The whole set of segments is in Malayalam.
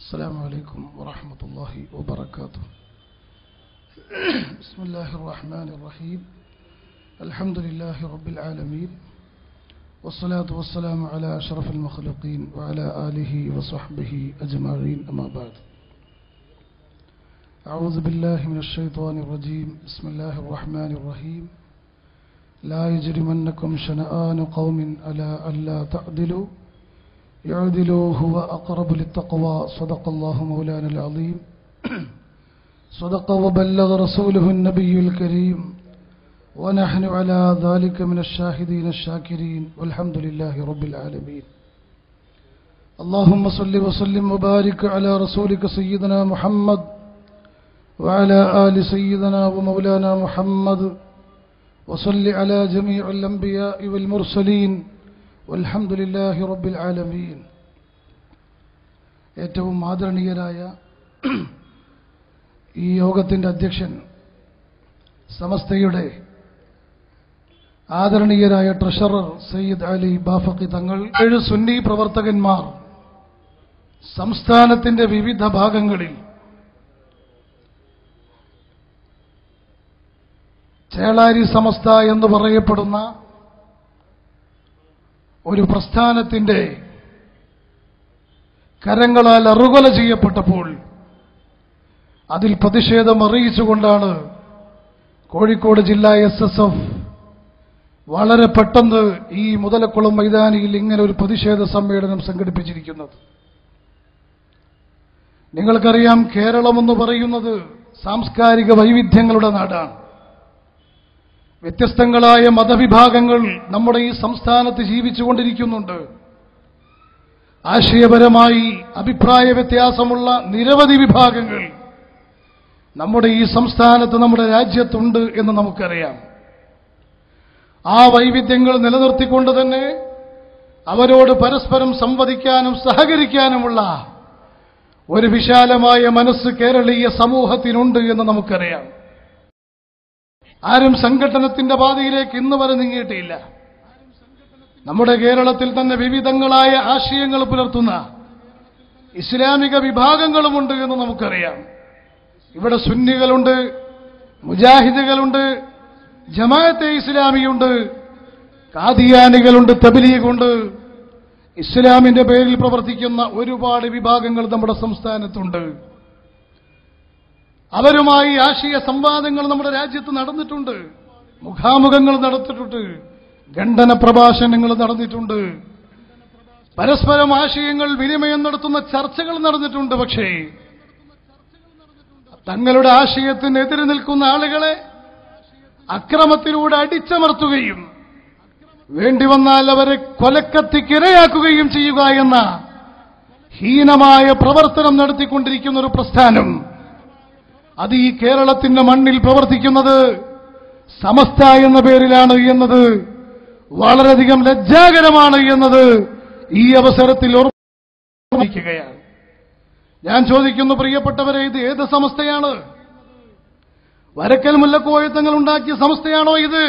السلام عليكم ورحمة الله وبركاته بسم الله الرحمن الرحيم الحمد لله رب العالمين والصلاة والسلام على أشرف المخلوقين وعلى آله وصحبه أجمعين أما بعد أعوذ بالله من الشيطان الرجيم بسم الله الرحمن الرحيم لا يجرمنكم شنآن قوم على ألا تعدلوا يعدلوا هو أقرب للتقوى صدق الله مولانا العظيم صدق وبلغ رسوله النبي الكريم ونحن على ذلك من الشاهدين الشاكرين والحمد لله رب العالمين اللهم صل وسلم وبارك على رسولك سيدنا محمد وعلى آل سيدنا ومولانا محمد وصل على جميع الأنبياء والمرسلين والحمد لله رب العالمين ഏറ്റവും ആദരണീയരായ ഈ യോഗത്തിൻ്റെ അധ്യക്ഷൻ സമസ്തയുടെ ആദരണീയരായ ട്രഷറർ സയ്യിദ് അലി ബാഫക്കി തങ്ങൾ ഏഴ് സുന്നി പ്രവർത്തകന്മാർ സംസ്ഥാനത്തിന്റെ വിവിധ ഭാഗങ്ങളിൽ ചേളാരി സമസ്ത എന്ന് പറയപ്പെടുന്ന ഒരു പ്രസ്ഥാനത്തിന്റെ കരങ്ങളാൽ അറുകൊല ചെയ്യപ്പെട്ടപ്പോൾ അതിൽ പ്രതിഷേധം അറിയിച്ചുകൊണ്ടാണ് കോഴിക്കോട് ജില്ലാ എസ് എസ് എഫ് വളരെ പെട്ടെന്ന് ഈ മുതലക്കുളം മൈതാനിയിൽ ഇങ്ങനെ ഒരു പ്രതിഷേധ സമ്മേളനം സംഘടിപ്പിച്ചിരിക്കുന്നത് നിങ്ങൾക്കറിയാം കേരളമെന്ന് പറയുന്നത് സാംസ്കാരിക വൈവിധ്യങ്ങളുടെ നാടാണ് വ്യത്യസ്തങ്ങളായ മതവിഭാഗങ്ങൾ നമ്മുടെ ഈ സംസ്ഥാനത്ത് ജീവിച്ചുകൊണ്ടിരിക്കുന്നുണ്ട് ആശയപരമായി അഭിപ്രായ വ്യത്യാസമുള്ള നിരവധി വിഭാഗങ്ങൾ നമ്മുടെ ഈ സംസ്ഥാനത്ത് നമ്മുടെ രാജ്യത്തുണ്ട് എന്ന് നമുക്കറിയാം ആ വൈവിധ്യങ്ങൾ നിലനിർത്തിക്കൊണ്ട് തന്നെ അവരോട് പരസ്പരം സംവദിക്കാനും സഹകരിക്കാനുമുള്ള ഒരു വിശാലമായ മനസ്സ് കേരളീയ സമൂഹത്തിനുണ്ട് എന്ന് നമുക്കറിയാം ആരും സംഘടനത്തിന്റെ പാതയിലേക്ക് ഇന്ന് വരെ നീങ്ങിയിട്ടില്ല നമ്മുടെ കേരളത്തിൽ തന്നെ വിവിധങ്ങളായ ആശയങ്ങൾ പുലർത്തുന്ന ഇസ്ലാമിക വിഭാഗങ്ങളുമുണ്ട് എന്ന് നമുക്കറിയാം ഇവിടെ സുന്നികളുണ്ട് മുജാഹിദുകളുണ്ട് ജമാഅത്തെ ഇസ്ലാമിയുണ്ട് കാദിയാനികളുണ്ട് തബലീഗുണ്ട് ഇസ്ലാമിന്റെ പേരിൽ പ്രവർത്തിക്കുന്ന ഒരുപാട് വിഭാഗങ്ങൾ നമ്മുടെ സംസ്ഥാനത്തുണ്ട് അവരുമായി ആശയ സംവാദങ്ങൾ നമ്മുടെ രാജ്യത്ത് നടന്നിട്ടുണ്ട് മുഖാമുഖങ്ങൾ നടത്തിയിട്ടുണ്ട് ഖണ്ഡന പ്രഭാഷണങ്ങൾ നടന്നിട്ടുണ്ട് പരസ്പരം ആശയങ്ങൾ വിനിമയം നടത്തുന്ന ചർച്ചകൾ നടന്നിട്ടുണ്ട് പക്ഷേ തങ്ങളുടെ ആശയത്തിനെതിരെ നിൽക്കുന്ന ആളുകളെ അക്രമത്തിലൂടെ അടിച്ചമർത്തുകയും വേണ്ടി വന്നാൽ അവരെ കൊലക്കത്തിക്കിരയാക്കുകയും ചെയ്യുക എന്ന ഹീനമായ പ്രവർത്തനം നടത്തിക്കൊണ്ടിരിക്കുന്ന ഒരു പ്രസ്ഥാനം അത് ഈ കേരളത്തിന്റെ മണ്ണിൽ പ്രവർത്തിക്കുന്നത് സമസ്ത എന്ന പേരിലാണ് എന്നത് വളരെയധികം ലജ്ജാകരമാണ് എന്നത് ഈ അവസരത്തിൽ ഓർമ്മിക്കുകയാണ് ഞാൻ ചോദിക്കുന്നു പ്രിയപ്പെട്ടവരെ ഇത് ഏത് സമസ്തയാണ് വരക്കൽ മുല്ലക്കോയത്തങ്ങൾ ഉണ്ടാക്കിയ സംസ്ഥയാണോ ഇത്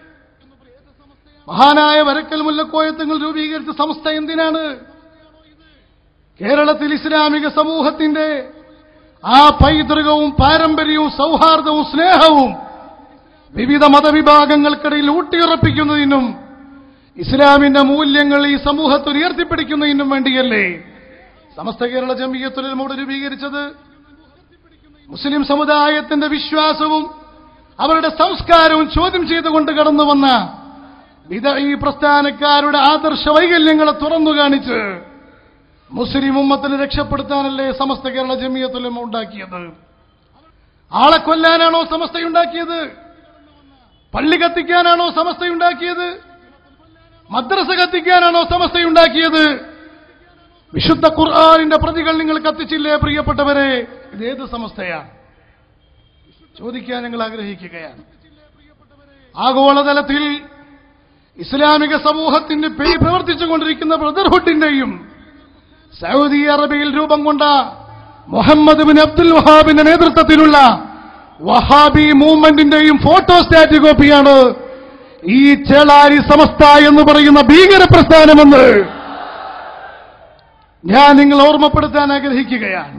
മഹാനായ വരക്കൽ മുല്ലക്കോയത്തങ്ങൾ രൂപീകരിച്ച സംസ്ഥ എന്തിനാണ് കേരളത്തിൽ ഇസ്ലാമിക സമൂഹത്തിന്റെ ആ പൈതൃകവും പാരമ്പര്യവും സൗഹാർദ്ദവും സ്നേഹവും വിവിധ മതവിഭാഗങ്ങൾക്കിടയിൽ ഊട്ടിയുറപ്പിക്കുന്നതിനും ഇസ്ലാമിന്റെ മൂല്യങ്ങൾ ഈ സമൂഹത്തിൽ ഉയർത്തിപ്പിടിക്കുന്നതിനും വേണ്ടിയല്ലേ സമസ്ത കേരള ജമീയത്തുലമോട് രൂപീകരിച്ചത് മുസ്ലിം സമുദായത്തിന്റെ വിശ്വാസവും അവരുടെ സംസ്കാരവും ചോദ്യം ചെയ്തുകൊണ്ട് കടന്നു വന്ന വിധ ഈ പ്രസ്ഥാനക്കാരുടെ ആദർശ വൈകല്യങ്ങളെ തുറന്നു കാണിച്ച് മുസ്ലിം ഉമ്മത്തിനെ രക്ഷപ്പെടുത്താനല്ലേ സമസ്ത കേരള ജമിയത്തുലമ ഉണ്ടാക്കിയത് ആളെ കൊല്ലാനാണോ സമസ്തയുണ്ടാക്കിയത് പള്ളി കത്തിക്കാനാണോ സമസ്തയുണ്ടാക്കിയത് മദ്രസ കത്തിക്കാനാണോ സമസ്തയുണ്ടാക്കിയത് വിശുദ്ധ ഖുർആാനിന്റെ പ്രതികൾ നിങ്ങൾ കത്തിച്ചില്ലേ പ്രിയപ്പെട്ടവരെ ഇത് ഏത് സമസ്തയാണ് ചോദിക്കാൻ ഞങ്ങൾ ആഗ്രഹിക്കുകയാണ് ആഗോളതലത്തിൽ ഇസ്ലാമിക സമൂഹത്തിന്റെ പേര് പ്രവർത്തിച്ചുകൊണ്ടിരിക്കുന്ന ബ്രദർഹുഡിന്റെയും സൗദി അറേബ്യയിൽ രൂപം കൊണ്ട മുഹമ്മദ് ബിൻ അബ്ദുൽ വഹാബിന്റെ നേതൃത്വത്തിലുള്ള വഹാബി മൂവ്മെന്റിന്റെയും ഫോട്ടോസ്റ്റാറ്റ് കോപ്പിയാണ് ഈ ചേളാരി സമസ്ത എന്ന് പറയുന്ന ഭീകര പ്രസ്ഥാനമെന്ന് ഞാൻ നിങ്ങൾ ഓർമ്മപ്പെടുത്താൻ ആഗ്രഹിക്കുകയാണ്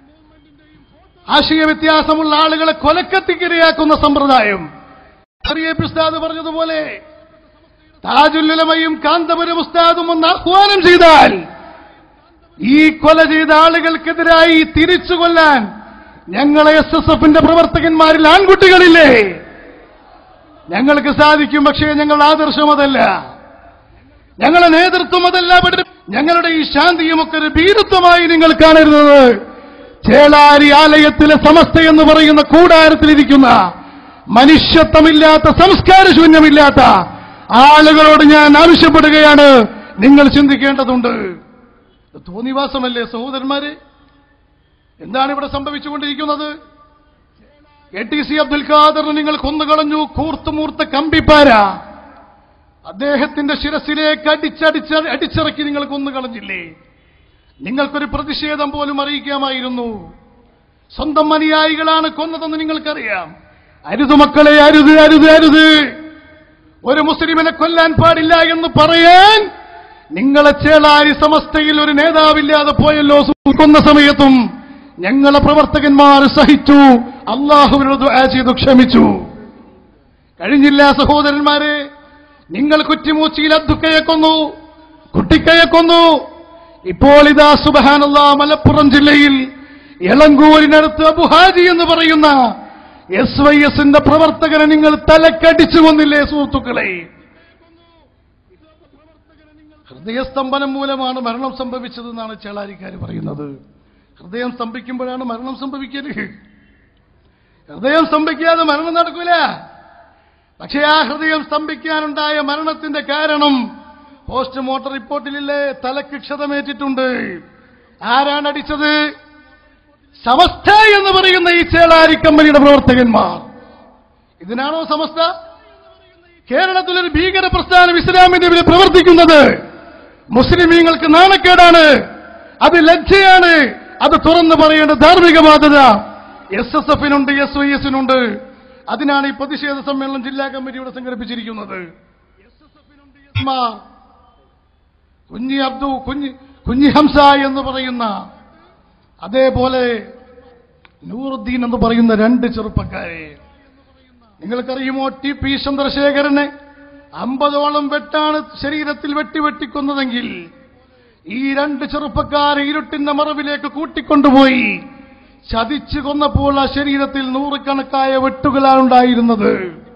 ആശയ വ്യത്യാസമുള്ള ആളുകളെ കൊലക്കത്തിക്കിരയാക്കുന്ന സമ്പ്രദായം ചെറിയ ഉസ്താദ് പറഞ്ഞതുപോലെ താജുല്ലുലമയും കാന്തപുരം ഉസ്താദും ഒന്ന് ആഹ്വാനം ചെയ്താൽ ഈ കൊല ചെയ്ത ആളുകൾക്കെതിരായി തിരിച്ചു കൊല്ലാൻ ഞങ്ങളെ എസ് എസ് എഫിന്റെ പ്രവർത്തകന്മാരിൽ ആൺകുട്ടികളില്ലേ ഞങ്ങൾക്ക് സാധിക്കും പക്ഷേ ഞങ്ങളുടെ ആദർശം അതല്ല ഞങ്ങളുടെ നേതൃത്വം അതല്ല പഠി ഞങ്ങളുടെ ഈ ശാന്തിയുമൊക്കെ ഒരു ഭീരുത്വമായി നിങ്ങൾ കാണരുന്നത് ചേളാരി ആലയത്തിലെ സമസ്ത എന്ന് പറയുന്ന കൂടാരത്തിലിരിക്കുന്ന മനുഷ്യത്വമില്ലാത്ത സംസ്കാരശൂന്യമില്ലാത്ത ആളുകളോട് ഞാൻ ആവശ്യപ്പെടുകയാണ് നിങ്ങൾ ചിന്തിക്കേണ്ടതുണ്ട് ഇത് തോന്നിവാസമല്ലേ സഹോദരന്മാരെ എന്താണ് ഇവിടെ സംഭവിച്ചുകൊണ്ടിരിക്കുന്നത് എ ടി സി അബ്ദുൽ ഖാദറിന് നിങ്ങൾ കൊന്നുകളഞ്ഞു കൂർത്തുമൂർത്ത കമ്പിപ്പാര അദ്ദേഹത്തിന്റെ ശിരസിലേക്ക് അടിച്ചടിച്ച അടിച്ചിറക്കി നിങ്ങൾ കൊന്നുകളഞ്ഞില്ലേ നിങ്ങൾക്കൊരു പ്രതിഷേധം പോലും അറിയിക്കാമായിരുന്നു സ്വന്തം അനുയായികളാണ് കൊന്നതെന്ന് നിങ്ങൾക്കറിയാം അരുത് മക്കളെ അരുത് അരുത് അരുത് ഒരു മുസ്ലിമിനെ കൊല്ലാൻ പാടില്ല എന്ന് പറയാൻ നിങ്ങളെ ചേളാരി സമസ്തയിൽ ഒരു നേതാവില്ലാതെ പോയല്ലോ കൊന്ന സമയത്തും ഞങ്ങളെ പ്രവർത്തകന്മാർ സഹിച്ചു അള്ളാഹുവിനോട് ദുആ ചെയ്തു ക്ഷമിച്ചു കഴിഞ്ഞില്ല സഹോദരന്മാരെ നിങ്ങൾ കുറ്റിമൂച്ചിയിൽ അദ്ദുക്കയെ കൊന്നു കുട്ടിക്കയെ കൊന്നു ഇപ്പോൾ ഇതാ സുബഹാനുള്ള മലപ്പുറം ജില്ലയിൽ എളങ്കൂരിനടുത്ത് അബുഹാജി എന്ന് പറയുന്ന എസ് വൈ എസിന്റെ പ്രവർത്തകനെ നിങ്ങൾ തലക്കടിച്ചു കൊന്നില്ലേ സുഹൃത്തുക്കളെ ഹൃദയസ്തംഭനം മൂലമാണ് മരണം സംഭവിച്ചതെന്നാണ് ചേളാരിക്കാർ പറയുന്നത് ഹൃദയം സ്തംഭിക്കുമ്പോഴാണ് മരണം സംഭവിക്കല് ഹൃദയം സ്തംഭിക്കാതെ മരണം നടക്കൂല പക്ഷേ ആ ഹൃദയം സ്തംഭിക്കാനുണ്ടായ മരണത്തിന്റെ കാരണം പോസ്റ്റ്മോർട്ടം റിപ്പോർട്ടിലില്ലേ തലക്ക് ക്ഷതമേറ്റിട്ടുണ്ട് ആരാണ് അടിച്ചത് സമസ്ത എന്ന് പറയുന്ന ഈ ചേളാരി കമ്പനിയുടെ പ്രവർത്തകന്മാർ ഇതിനാണോ സമസ്ത കേരളത്തിലൊരു ഭീകര പ്രസ്ഥാനം ഇസ്ലാമിന്റെ പേരിൽ പ്രവർത്തിക്കുന്നത് മുസ്ലിമീങ്ങൾക്ക് നാണക്കേടാണ് അത് ലജ്ജയാണ് അത് തുറന്നു പറയേണ്ട ധാർമ്മിക ബാധ്യത എസ് എസ് എഫിനുണ്ട് എസ് വൈ എസിനുണ്ട് അതിനാണ് ഈ പ്രതിഷേധ സമ്മേളനം ജില്ലാ കമ്മിറ്റിയുടെ സംഘടിപ്പിച്ചിരിക്കുന്നത് മാർ, കുഞ്ഞി അബ്ദു കുഞ്ഞി കുഞ്ഞി ഹംസ എന്ന് പറയുന്ന അതേപോലെ നൂറുദ്ദീൻ എന്ന് പറയുന്ന രണ്ട് ചെറുപ്പക്കാരെ നിങ്ങൾക്കറിയുമോ ടി പി ചന്ദ്രശേഖരനെ അമ്പതോളം വെട്ടാണ് ശരീരത്തിൽ വെട്ടി വെട്ടിക്കൊന്നതെങ്കിൽ ഈ രണ്ട് ചെറുപ്പക്കാരെ ഇരുട്ടിന്റെ മറവിലേക്ക് കൂട്ടിക്കൊണ്ടുപോയി ചതിച്ചു കൊന്നപ്പോൾ ആ ശരീരത്തിൽ നൂറുകണക്കായ വെട്ടുകളാണ് ഉണ്ടായിരുന്നത്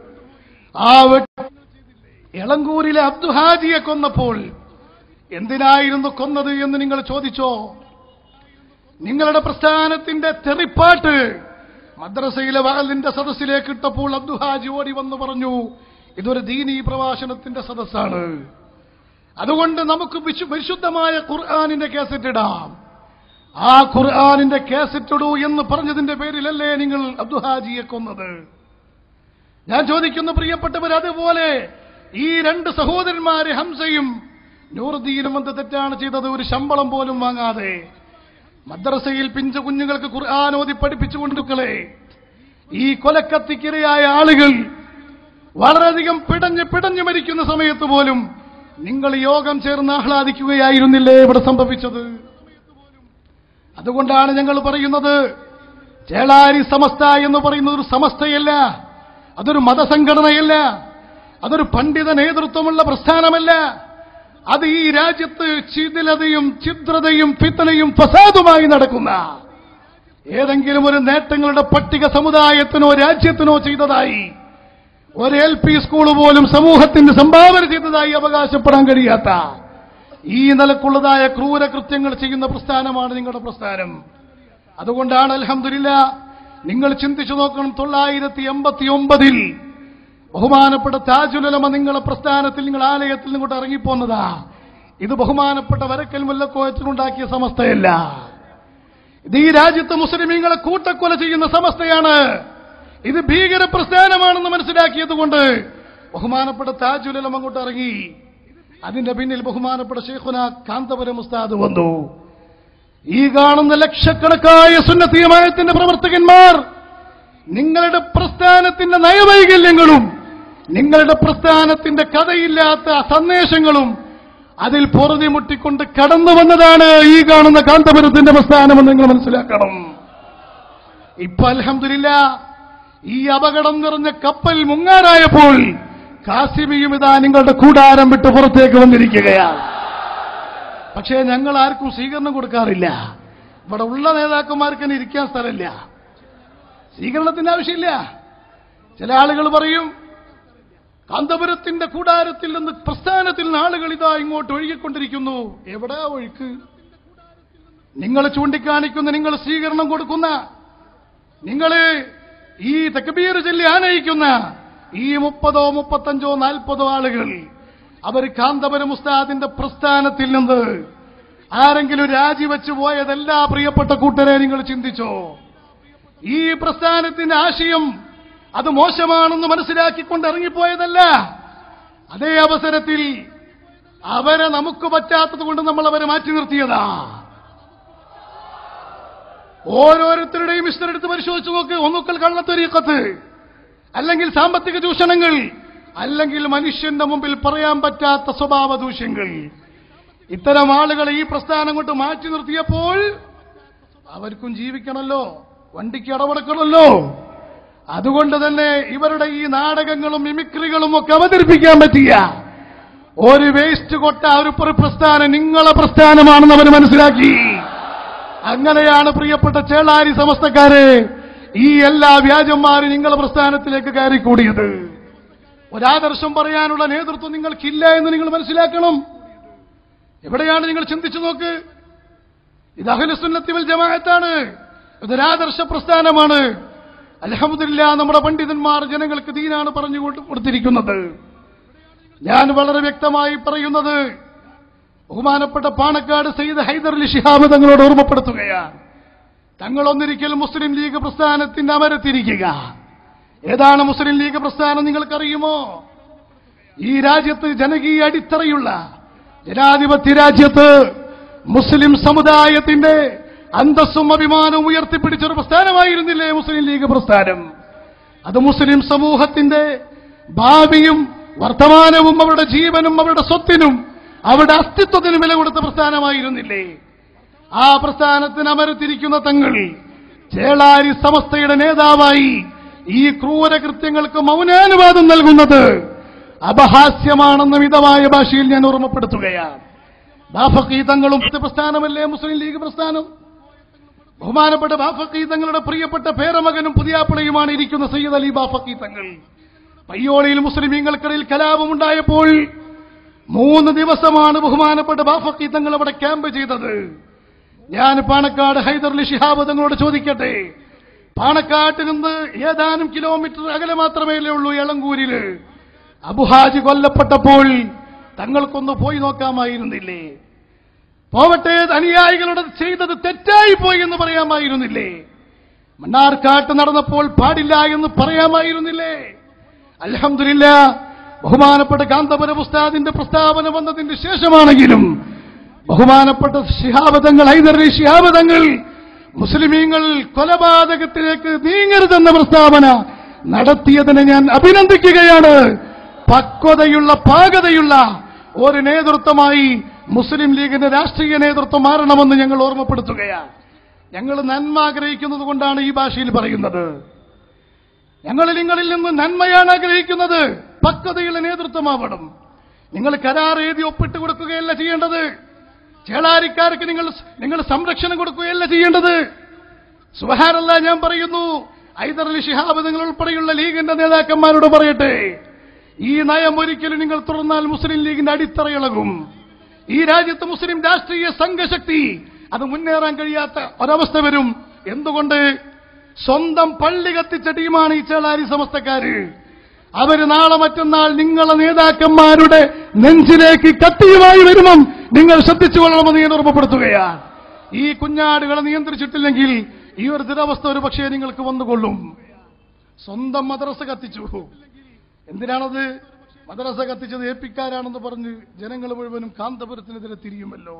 ആ വെട്ട് എളങ്കൂരിലെ അബ്ദുഹാജിയെ കൊന്നപ്പോൾ എന്തിനായിരുന്നു കൊന്നത് എന്ന് നിങ്ങൾ ചോദിച്ചോ നിങ്ങളുടെ പ്രസ്ഥാനത്തിന്റെ തെറിപ്പാട്ട് മദ്രസയിലെ വാലിന്റെ സദസ്സിലേക്ക് ഇട്ടപ്പോൾ അബ്ദുഹാജി ഓടി വന്നു പറഞ്ഞു ഇതൊരു ദീനീ പ്രഭാഷണത്തിന്റെ സദസ്സാണ് അതുകൊണ്ട് നമുക്ക് വിശു- വിശുദ്ധമായ ഖുർആാനിന്റെ കേസറ്റ് ഇടാം ആ ഖുർആാനിന്റെ കേസറ്റ് ഇടൂ എന്ന് പറഞ്ഞതിന്റെ പേരിലല്ലേ നിങ്ങൾ അബ്ദുഹാജിയെ കൊന്നത് ഞാൻ ചോദിക്കുന്നു പ്രിയപ്പെട്ടവർ അതുപോലെ ഈ രണ്ട് സഹോദരന്മാര് ഹംസയും നൂറുദ്ദീനും എന്ത് തെറ്റാണ് ചെയ്തത് ഒരു ശമ്പളം പോലും വാങ്ങാതെ മദ്രസയിൽ പിഞ്ചു കുഞ്ഞുങ്ങൾക്ക് ഖുർആൻ ഓതി പഠിപ്പിച്ചുകൊണ്ടുക്കളെ ഈ കൊലക്കത്തിക്കിരയായ ആളുകൾ വളരെയധികം പിടഞ്ഞ് പിടഞ്ഞു മരിക്കുന്ന സമയത്ത് പോലും നിങ്ങൾ യോഗം ചേർന്ന് ആഹ്ലാദിക്കുകയായിരുന്നില്ലേ ഇവിടെ സംഭവിച്ചത് അതുകൊണ്ടാണ് ഞങ്ങൾ പറയുന്നത് ചേളാരി സമസ്ത എന്ന് പറയുന്നത് ഒരു സമസ്തയല്ല അതൊരു മതസംഘടനയല്ല അതൊരു പണ്ഡിത നേതൃത്വമുള്ള പ്രസ്ഥാനമല്ല അത് ഈ രാജ്യത്ത് ചിതിലതയും ഛിദ്രതയും ഫിത്തനയും ഫസാദുമായി നടക്കുന്ന ഏതെങ്കിലും ഒരു നേട്ടങ്ങളുടെ പട്ടിക സമുദായത്തിനോ രാജ്യത്തിനോ ചെയ്തതായി ഒരു എൽ പി സ്കൂൾ പോലും സമൂഹത്തിന് സംഭാവന ചെയ്തതായി അവകാശപ്പെടാൻ കഴിയാത്ത ഈ നിലക്കുള്ളതായ ക്രൂരകൃത്യങ്ങൾ ചെയ്യുന്ന പ്രസ്ഥാനമാണ് നിങ്ങളുടെ പ്രസ്ഥാനം അതുകൊണ്ടാണ് അൽഹംദുലില്ല നിങ്ങൾ ചിന്തിച്ചു നോക്കണം തൊള്ളായിരത്തി എൺപത്തി ഒമ്പതിൽ ബഹുമാനപ്പെട്ട താജുലമ നിങ്ങളെ പ്രസ്ഥാനത്തിൽ നിങ്ങൾ ആലയത്തിൽ നിങ്ങോട്ട് ഇറങ്ങിപ്പോന്നതാ ഇത് ബഹുമാനപ്പെട്ട വരക്കൽ മുല്ലക്കോയത്തിനുണ്ടാക്കിയ സമസ്തയല്ല ഇത് ഈ രാജ്യത്ത് മുസ്ലിമീങ്ങളെ കൂട്ടക്കൊല ചെയ്യുന്ന സമസ്തയാണ് ഇത് ഭീകര പ്രസ്ഥാനമാണെന്ന് മനസ്സിലാക്കിയത് കൊണ്ട് ബഹുമാനപ്പെട്ട താജുലം അങ്ങോട്ട് ഇറങ്ങി അതിന്റെ പിന്നിൽ ബഹുമാനപ്പെട്ട ഷെയ്ഖുന കാന്തപുരം ഉസ്താദ് വന്നു ഈ കാണുന്ന ലക്ഷക്കണക്കായ സുന്നത്തീയമായത്തിന്റെ പ്രവർത്തകന്മാർ നിങ്ങളുടെ പ്രസ്ഥാനത്തിന്റെ നയവൈകല്യങ്ങളും നിങ്ങളുടെ പ്രസ്ഥാനത്തിന്റെ കഥയില്ലാത്ത സന്ദേശങ്ങളും അതിൽ പൊറുതി മുട്ടിക്കൊണ്ട് കടന്നു വന്നതാണ് ഈ കാണുന്ന കാന്തപുരത്തിന്റെ പ്രസ്ഥാനമെന്ന് നിങ്ങൾ മനസ്സിലാക്കണം ഇപ്പൊ അൽഹംദുലില്ല ഈ അപകടം നിറഞ്ഞ കപ്പൽ മുങ്ങാനായപ്പോൾ കാസിമിയും ഇതാ നിങ്ങളുടെ കൂടാരം വിട്ട് പുറത്തേക്ക് വന്നിരിക്കുകയാണ് പക്ഷേ ഞങ്ങൾ ആർക്കും സ്വീകരണം കൊടുക്കാറില്ല ഇവിടെ ഉള്ള നേതാക്കന്മാർക്ക് തന്നെ ഇരിക്കാൻ സ്ഥലമില്ല സ്വീകരണത്തിന്റെ ആവശ്യമില്ല ചില ആളുകൾ പറയും കാന്തപുരത്തിന്റെ കൂടാരത്തിൽ നിന്ന് പ്രസ്ഥാനത്തിൽ നിന്ന് ആളുകൾ ഇതാ ഇങ്ങോട്ട് ഒഴുകിക്കൊണ്ടിരിക്കുന്നു എവിടാ ഒഴുക്ക് നിങ്ങൾ ചൂണ്ടിക്കാണിക്കുന്ന നിങ്ങൾ സ്വീകരണം കൊടുക്കുന്ന നിങ്ങൾ ഈ തക്ബീർ ചൊല്ലി ആനയിക്കുന്ന ഈ മുപ്പതോ മുപ്പത്തഞ്ചോ നാൽപ്പതോ ആളുകൾ അവർ കാന്തപുരം ഉസ്താദിന്റെ പ്രസ്ഥാനത്തിൽ നിന്ന് ആരെങ്കിലും രാജിവെച്ചു പോയതല്ല പ്രിയപ്പെട്ട കൂട്ടരെ നിങ്ങൾ ചിന്തിച്ചോ ഈ പ്രസ്ഥാനത്തിന്റെ ആശയം അത് മോശമാണെന്ന് മനസ്സിലാക്കിക്കൊണ്ട് ഇറങ്ങിപ്പോയതല്ല അതേ അവസരത്തിൽ അവരെ നമുക്ക് പറ്റാത്തത് കൊണ്ട് നമ്മൾ അവരെ മാറ്റി നിർത്തിയതാ ഓരോരുത്തരുടെയും ഹിസ്റ്ററി എടുത്ത് പരിശോധിച്ചു നോക്ക് ഒന്നുക്കൽ കള്ളത്തൊരീക്കത്ത് അല്ലെങ്കിൽ സാമ്പത്തിക ചൂഷണങ്ങൾ അല്ലെങ്കിൽ മനുഷ്യന്റെ മുമ്പിൽ പറയാൻ പറ്റാത്ത സ്വഭാവ ദൂഷ്യങ്ങൾ ഇത്തരം ആളുകളെ ഈ പ്രസ്ഥാനം കൊണ്ട് മാറ്റി നിർത്തിയപ്പോൾ അവർക്കും ജീവിക്കണമല്ലോ വണ്ടിക്ക് അടവടക്കണമല്ലോ അതുകൊണ്ട് തന്നെ ഇവരുടെ ഈ നാടകങ്ങളും മിമിക്രികളും ഒക്കെ അവതരിപ്പിക്കാൻ പറ്റിയ ഒരു വേസ്റ്റ് കൊട്ട ഒരു പ്ര- പ്രസ്ഥാനം നിങ്ങളെ പ്രസ്ഥാനമാണെന്ന് അവർ മനസ്സിലാക്കി അങ്ങനെയാണ് പ്രിയപ്പെട്ട ചേളാരി സമസ്തക്കാരെ ഈ എല്ലാ വ്യാജന്മാരും നിങ്ങളെ പ്രസ്ഥാനത്തിലേക്ക് കയറിക്കൂടിയത് ഒരാദർശം പറയാനുള്ള നേതൃത്വം നിങ്ങൾക്കില്ല എന്ന് നിങ്ങൾ മനസ്സിലാക്കണം എവിടെയാണ് നിങ്ങൾ ചിന്തിച്ചു നോക്ക് ഇത് അഖിലസുന്നത്തി വൽ ജമാഅത്താണ് ഇതൊരാദർശ പ്രസ്ഥാനമാണ് അലഹമുദില്ല നമ്മുടെ പണ്ഡിതന്മാർ ജനങ്ങൾക്ക് ദീനാണ് പറഞ്ഞു കൊടു- കൊടുത്തിരിക്കുന്നത് ഞാൻ വളരെ വ്യക്തമായി പറയുന്നത് ബഹുമാനപ്പെട്ട പാണക്കാട് സയ്യിദ് ഹൈദർ അലി ശിഹാബ് തങ്ങളോട് ഓർമ്മപ്പെടുത്തുകയാണ് തങ്ങൾ ഒന്നിരിക്കൽ മുസ്ലിം ലീഗ് പ്രസ്ഥാനത്തിന്റെ അമരത്തിരിക്കുക ഏതാണ് മുസ്ലിം ലീഗ് പ്രസ്ഥാനം നിങ്ങൾക്കറിയുമോ ഈ രാജ്യത്ത് ജനകീയ അടിത്തറയുള്ള ജനാധിപത്യ രാജ്യത്ത് മുസ്ലിം സമുദായത്തിന്റെ അന്തസ്സും അഭിമാനവും ഉയർത്തിപ്പിടിച്ചൊരു പ്രസ്ഥാനമായിരുന്നില്ലേ മുസ്ലിം ലീഗ് പ്രസ്ഥാനം അത് മുസ്ലിം സമൂഹത്തിന്റെ ഭാവിയും വർത്തമാനവും അവരുടെ ജീവനും അവരുടെ സ്വത്തിനും അവരുടെ അസ്തിത്വത്തിനും വില കൊടുത്ത പ്രസ്ഥാനമായിരുന്നില്ലേ ആ പ്രസ്ഥാനത്തിന് അമരത്തിരിക്കുന്ന തങ്ങൾ ചേളാരി സമസ്തയുടെ നേതാവായി ഈ ക്രൂരകൃത്യങ്ങൾക്ക് മൗനാനുവാദം നൽകുന്നത് അപഹാസ്യമാണെന്ന് മിതമായ ഭാഷയിൽ ഞാൻ ഓർമ്മപ്പെടുത്തുകയാണ് ബാഫക്കി തങ്ങളും പ്രസ്ഥാനമല്ലേ മുസ്ലിം ലീഗ് പ്രസ്ഥാനം ബഹുമാനപ്പെട്ട ബാഫക്കി തങ്ങളുടെ പ്രിയപ്പെട്ട പേരമകനും പുതിയാപ്പിളയുമാണ് ഇരിക്കുന്ന സയ്യിദ് അലി ബാഫക്കി തങ്ങൾ പയ്യോളിയിൽ മുസ്ലിമീങ്ങൾക്കിടയിൽ കലാപമുണ്ടായപ്പോൾ മൂന്ന് ദിവസമാണ് ബഹുമാനപ്പെട്ട ബാഫക്കി തങ്ങൾ അവിടെ ക്യാമ്പ് ചെയ്തത് ഞാൻ പാണക്കാട് ഹൈദർലി ശിഹാബ് തങ്ങളോട് ചോദിക്കട്ടെ പാണക്കാട്ടിൽ നിന്ന് ഏതാനും കിലോമീറ്റർ അകലെ മാത്രമേ ഉള്ളൂ എളങ്കൂരില് അബുഹാജി കൊല്ലപ്പെട്ടപ്പോൾ തങ്ങൾക്കൊന്ന് പോയി നോക്കാമായിരുന്നില്ലേ പോവട്ടെ അനുയായികളുടെ ചെയ്തത് തെറ്റായി പോയി എന്ന് പറയാമായിരുന്നില്ലേ മണ്ണാർക്കാട്ട് നടന്നപ്പോൾ പാടില്ല എന്ന് പറയാമായിരുന്നില്ലേ അലഹമില്ല ബഹുമാനപ്പെട്ട കാന്തപുര ഉസ്താദിന്റെ പ്രസ്താവന വന്നതിന് ശേഷമാണെങ്കിലും ബഹുമാനപ്പെട്ട ശിഹാബദങ്ങൾ ഹൈദരലി ശിഹാബദങ്ങൾ മുസ്ലിമീങ്ങൾ കൊലപാതകത്തിലേക്ക് നീങ്ങരുതെന്ന പ്രസ്താവന നടത്തിയതിനെ ഞാൻ അഭിനന്ദിക്കുകയാണ് പക്വതയുള്ള പാകതയുള്ള ഒരു നേതൃത്വമായി മുസ്ലിം ലീഗിന്റെ രാഷ്ട്രീയ നേതൃത്വം മാറണമെന്ന് ഞങ്ങൾ ഓർമ്മപ്പെടുത്തുകയാണ് ഞങ്ങൾ നന്മ ആഗ്രഹിക്കുന്നത് കൊണ്ടാണ് ഈ ഭാഷയിൽ പറയുന്നത് ഞങ്ങൾ നിങ്ങളിൽ നിന്ന് നന്മയാണ് ആഗ്രഹിക്കുന്നത് പക്വതയുള്ള നേതൃത്വമാവണം നിങ്ങൾ കരാർ എഴുതി ഒപ്പിട്ട് കൊടുക്കുകയല്ല ചെയ്യേണ്ടത് ചേളാരിക്കാർക്ക് നിങ്ങൾ നിങ്ങൾ സംരക്ഷണം കൊടുക്കുകയല്ല ചെയ്യേണ്ടത് സുഹാനല്ല ഞാൻ പറയുന്നു ഐദർ അലി ശിഹാബ് നിങ്ങൾ ഉൾപ്പെടെയുള്ള ലീഗിന്റെ നേതാക്കന്മാരോട് പറയട്ടെ ഈ നയം ഒരിക്കലും നിങ്ങൾ തുറന്നാൽ മുസ്ലിം ലീഗിന്റെ അടിത്തറയിളകും ഈ രാജ്യത്ത് മുസ്ലിം രാഷ്ട്രീയ സംഘശക്തി അത് മുന്നേറാൻ കഴിയാത്ത ഒരവസ്ഥ വരും എന്തുകൊണ്ട് സ്വന്തം പള്ളി കത്തിച്ച ടീമാണ് ഈ ചേളാരി സമസ്തക്കാര് അവര് നാളെ മറ്റന്നാൾ നിങ്ങളെ നേതാക്കന്മാരുടെ നെഞ്ചിലേക്ക് കത്തിയുമായി വരുമ്പം നിങ്ങൾ ശ്രദ്ധിച്ചുകൊള്ളണമെന്ന് ഞാൻ ഓർമ്മപ്പെടുത്തുകയാണ് ഈ കുഞ്ഞാടുകളെ നിയന്ത്രിച്ചിട്ടില്ലെങ്കിൽ ഈ ഒരു ദുരവസ്ഥ ഒരു പക്ഷേ നിങ്ങൾക്ക് വന്നുകൊള്ളും സ്വന്തം മദ്രസ കത്തിച്ചു എന്തിനാണത് മദ്രസ കത്തിച്ചത് ഏപ്പിക്കാരാണെന്ന് പറഞ്ഞ് ജനങ്ങൾ മുഴുവനും കാന്തപുരത്തിനെതിരെ തിരിയുമല്ലോ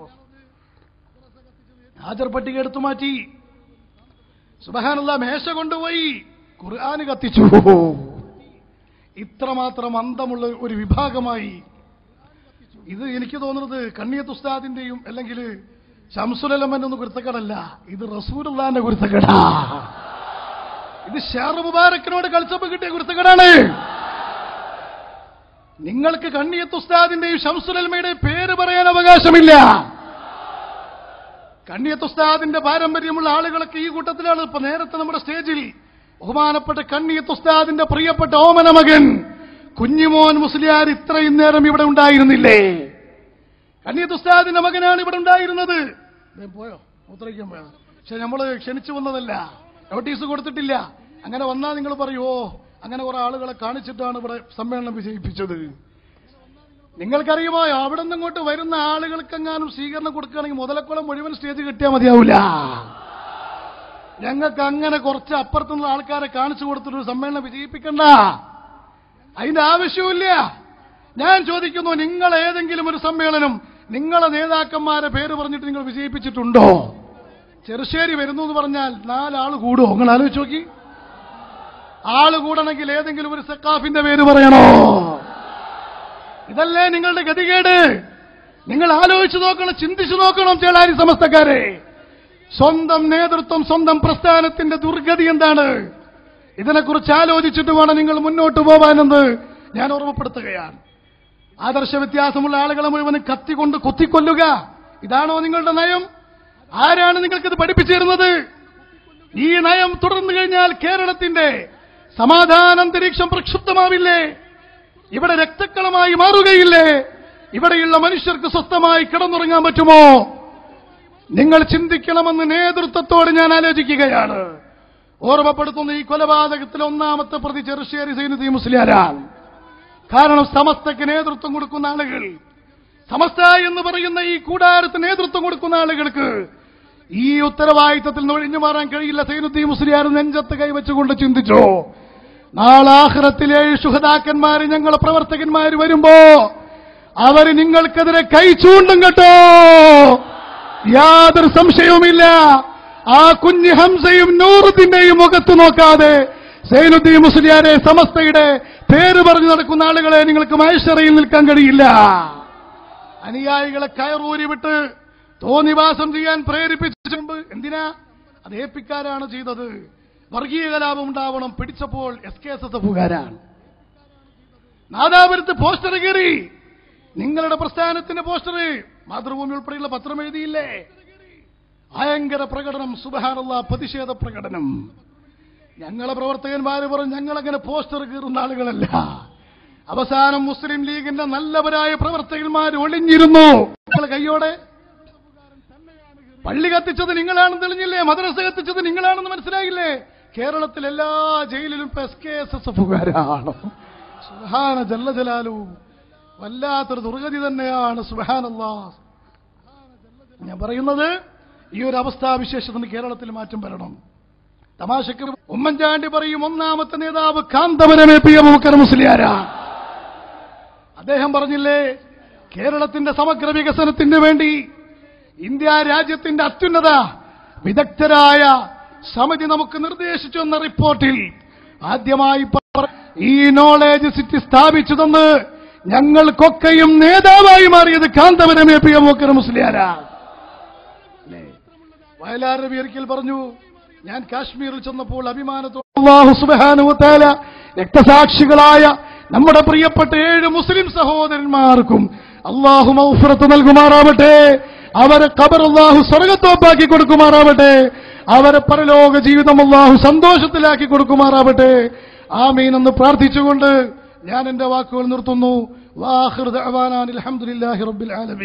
ഹാജർ പട്ടിക എടുത്തു മാറ്റി സുബഹാനുള്ള മേശ കൊണ്ടുപോയി ഖുർആന് കത്തിച്ചു ഇത്രമാത്രം അന്തമുള്ള ഒരു വിഭാഗമായി ഇത് എനിക്ക് തോന്നുന്നത് കണ്ണിയത്ത് ഉസ്താദിന്റെയും അല്ലെങ്കിൽ ഷംസുലമൻ ഒന്നും കുരുത്തക്കേടല്ല ഇത് റസൂലുള്ളാന്റെ കുരുത്തക്കേടാ ഇത് ഷാർ മുബാരക്കിനോട് കളിച്ചപ്പോ കിട്ടിയ കുരുത്തക്കേടാണ് നിങ്ങൾക്ക് കണ്ണിയത്ത് ഉസ്താദിന്റെയും ഷംസുലമയുടെയും പേര് പറയാൻ അവകാശമില്ല കണ്ണിയത്ത് ഉസ്താദിന്റെ പാരമ്പര്യമുള്ള ആളുകളൊക്കെ ഈ കൂട്ടത്തിലാണ് ഇപ്പൊ നേരത്തെ നമ്മുടെ സ്റ്റേജിൽ ബഹുമാനപ്പെട്ട കണ്ണിയത്ത് ഉസ്താദിന്റെ പ്രിയപ്പെട്ട ഓമന മകൻ കുഞ്ഞിമോൻ മുസ്ലിയാർ ഇത്രയും നേരം ഇവിടെ ഉണ്ടായിരുന്നില്ലേ കണ്ണിയത്ത് ഉസ്താദിന്റെ മകനാണ് ഇവിടെ ഉണ്ടായിരുന്നത് ദേ പോയോ മൂത്രയ്ക്കാൻ പോയോ പക്ഷെ നമ്മൾ ക്ഷണിച്ചു വന്നതല്ല നോട്ടീസ് കൊടുത്തിട്ടില്ല അങ്ങനെ വന്നാൽ നിങ്ങൾ പറയുമോ അങ്ങനെ കുറെ ആളുകളെ കാണിച്ചിട്ടാണ് ഇവിടെ സമ്മേളനം വിജയിപ്പിച്ചത് നിങ്ങൾക്കറിയുമോ അവിടെ നിന്ന് ഇങ്ങോട്ട് വരുന്ന ആളുകൾക്കെങ്ങാനും സ്വീകരണം കൊടുക്കുകയാണെങ്കിൽ മുതലക്കുളം മുഴുവൻ സ്റ്റേജ് കിട്ടിയാൽ മതിയാവൂല ഞങ്ങൾക്ക് അങ്ങനെ കുറച്ച് അപ്പുറത്തുനിന്ന് ആൾക്കാരെ കാണിച്ചു കൊടുത്തിട്ട് സമ്മേളനം വിജയിപ്പിക്കണ്ട അതിന്റെ ആവശ്യമില്ല ഞാൻ ചോദിക്കുന്നു നിങ്ങൾ ഏതെങ്കിലും ഒരു സമ്മേളനം നിങ്ങളെ നേതാക്കന്മാരെ പേര് പറഞ്ഞിട്ട് നിങ്ങൾ വിജയിപ്പിച്ചിട്ടുണ്ടോ ചെറുശ്ശേരി വരുന്നു എന്ന് പറഞ്ഞാൽ നാലാൾ കൂടുമോ നിങ്ങൾ ആലോചിച്ച് നോക്കി ആള് കൂടണമെങ്കിൽ ഏതെങ്കിലും ഒരു സക്കാഫിന്റെ പേര് പറയണോ ഇതല്ലേ നിങ്ങളുടെ ഗതികേട് നിങ്ങൾ ആലോചിച്ചു നോക്കണം ചിന്തിച്ചു നോക്കണം ചേളാരി സമസ്തക്കാരെ സ്വന്തം നേതൃത്വം സ്വന്തം പ്രസ്ഥാനത്തിന്റെ ദുർഗതി എന്താണ് ഇതിനെക്കുറിച്ച് ആലോചിച്ചിട്ട് വേണം നിങ്ങൾ മുന്നോട്ട് പോവാനെന്ന് ഞാൻ ഓർമ്മപ്പെടുത്തുകയാണ് ആദർശ വ്യത്യാസമുള്ള ആളുകളെ മുഴുവൻ കത്തിക്കൊണ്ട് കുത്തിക്കൊല്ലുക ഇതാണോ നിങ്ങളുടെ നയം ആരാണ് നിങ്ങൾക്കിത് പഠിപ്പിച്ചു തരുന്നത് ഈ നയം തുടർന്നു കഴിഞ്ഞാൽ കേരളത്തിന്റെ സമാധാന അന്തരീക്ഷം പ്രക്ഷുബ്ധമാവില്ലേ ഇവിടെ രക്തക്കളമായി മാറുകയില്ലേ ഇവിടെയുള്ള മനുഷ്യർക്ക് സ്വസ്ഥമായി കിടന്നുറങ്ങാൻ പറ്റുമോ നിങ്ങൾ ചിന്തിക്കണമെന്ന് നേതൃത്വത്തോട് ഞാൻ ആലോചിക്കുകയാണ് ഓർമ്മപ്പെടുത്തുന്ന ഈ കൊലപാതകത്തിലെ ഒന്നാമത്തെ പ്രതി ചെറുശ്ശേരി സൈനുദ്ദീൻ മുസ്ലിയാരാണ് കാരണം സമസ്തക്ക് നേതൃത്വം കൊടുക്കുന്ന ആളുകൾ സമസ്ത എന്ന് പറയുന്ന ഈ കൂടാരത്തിന് നേതൃത്വം കൊടുക്കുന്ന ആളുകൾക്ക് ഈ ഉത്തരവാദിത്തത്തിൽ നിന്ന് ഒഴിഞ്ഞു മാറാൻ കഴിയില്ല സൈനുദ്ദീൻ മുസ്ലിയാർ നെഞ്ചത്ത് കൈവച്ചുകൊണ്ട് ചിന്തിച്ചോ നാളാഹ്റത്തിലെ ശുഹതാക്കന്മാർ ഞങ്ങളെ പ്രവർത്തകന്മാർ വരുമ്പോ അവര് നിങ്ങൾക്കെതിരെ കൈ ചൂണ്ടും കേട്ടോ യാതൊരു സംശയവുമില്ല ആ കുഞ്ഞ് ഹംസയും നൂറുദ്ദീന്റെയും മുഖത്ത് നോക്കാതെ സൈനുദ്ദീൻ മുസ്ലിയാരെ സമസ്തയുടെ പേര് പറഞ്ഞു നടക്കുന്ന ആളുകളെ നിങ്ങൾക്ക് മഹേശ്വറയിൽ നിൽക്കാൻ കഴിയില്ല അനുയായികളെ കയറൂരി വിട്ട് തോന്നിവാസം ചെയ്യാൻ പ്രേരിപ്പിച്ചുണ്ട് എന്തിനാ അത് ഏപ്പിക്കാരാണ് ചെയ്തത് വർഗീയ കലാപം ഉണ്ടാവണം പിടിച്ചപ്പോൾ എസ് കെ എസ് എസ് എഫുകാരാണ് നാദാപുരത്ത് പോസ്റ്റർ കയറി നിങ്ങളുടെ പ്രസ്ഥാനത്തിന്റെ പോസ്റ്റർ മാതൃഭൂമി ഉൾപ്പെടെയുള്ള പത്രം എഴുതിയില്ലേ ഭയങ്കര പ്രകടനം സുബഹാനുള്ള പ്രതിഷേധ പ്രകടനം ഞങ്ങളെ പ്രവർത്തകന്മാര് പറഞ്ഞു ഞങ്ങളങ്ങനെ പോസ്റ്റർ കീറുന്ന ആളുകളല്ല അവസാനം മുസ്ലിം ലീഗിന്റെ നല്ലവരായ പ്രവർത്തകന്മാർ ഒളിഞ്ഞിരുന്നു നിങ്ങൾ കയ്യോടെ പള്ളി കത്തിച്ചത് നിങ്ങളാണെന്ന് തെളിഞ്ഞില്ലേ മദ്രസ കത്തിച്ചത് നിങ്ങളാണെന്ന് മനസ്സിലായില്ലേ കേരളത്തിൽ എല്ലാ ജയിലിലും ഇപ്പൊ എസ് കെ എസ് എസ് എഫുകാരാണ് സുഹാന ജല്ല ജലാലു വല്ലാത്തൊരു ദുർഗതി തന്നെയാണ് സുബാനല്ലാ ഞാൻ പറയുന്നത് ഈ ഒരു അവസ്ഥാവിശേഷത്തിന് കേരളത്തിൽ മാറ്റം വരണം തമാശക്ക് ഉമ്മൻചാണ്ടി പറയും ഒന്നാമത്തെ നേതാവ് കാന്തപുരമേ പി എം മുക്കർ മുസ്ലിയാരാ അദ്ദേഹം പറഞ്ഞില്ലേ കേരളത്തിന്റെ സമഗ്ര വികസനത്തിന് വേണ്ടി ഇന്ത്യ രാജ്യത്തിന്റെ അത്യുന്നത വിദഗ്ധരായ സമിതി നമുക്ക് നിർദ്ദേശിച്ചു എന്ന റിപ്പോർട്ടിൽ ആദ്യമായി പറ- ഈ നോളേജ് സിറ്റി സ്ഥാപിച്ചു തന്ന് ഞങ്ങൾക്കൊക്കെയും നേതാവായി മാറിയത് കാന്തപുരമേ പി എം മുക്കർ മുസ്ലിയാരാ അല്ലേ? വയലാർ രവി ഒരിക്കൽ പറഞ്ഞു ഞാൻ കാശ്മീരിൽ ചെന്നപ്പോൾ അഭിമാനത്തോടെ അല്ലാഹു സുബ്ഹാനഹു വ തആല രക്തസാക്ഷികളായ നമ്മുടെ പ്രിയപ്പെട്ട ഏഴ് മുസ്ലിം സഹോദരന്മാർക്കും അള്ളാഹു മൗഫറത്ത് നൽകുമാറാവട്ടെ അവരെ ഖബർ അള്ളാഹു സ്വർഗത്തോപ്പാക്കി കൊടുക്കുമാറാവട്ടെ അവരെ പരലോക ജീവിതം അള്ളാഹു സന്തോഷത്തിലാക്കി കൊടുക്കുമാറാവട്ടെ ആമീൻ എന്ന് പ്രാർത്ഥിച്ചുകൊണ്ട് ഞാൻ എന്റെ വാക്കുകൾ നിർത്തുന്നു വാഹിർ ദഅവാനാൻ അൽഹംദുലില്ലാഹി റബ്ബിൽ ആലമീൻ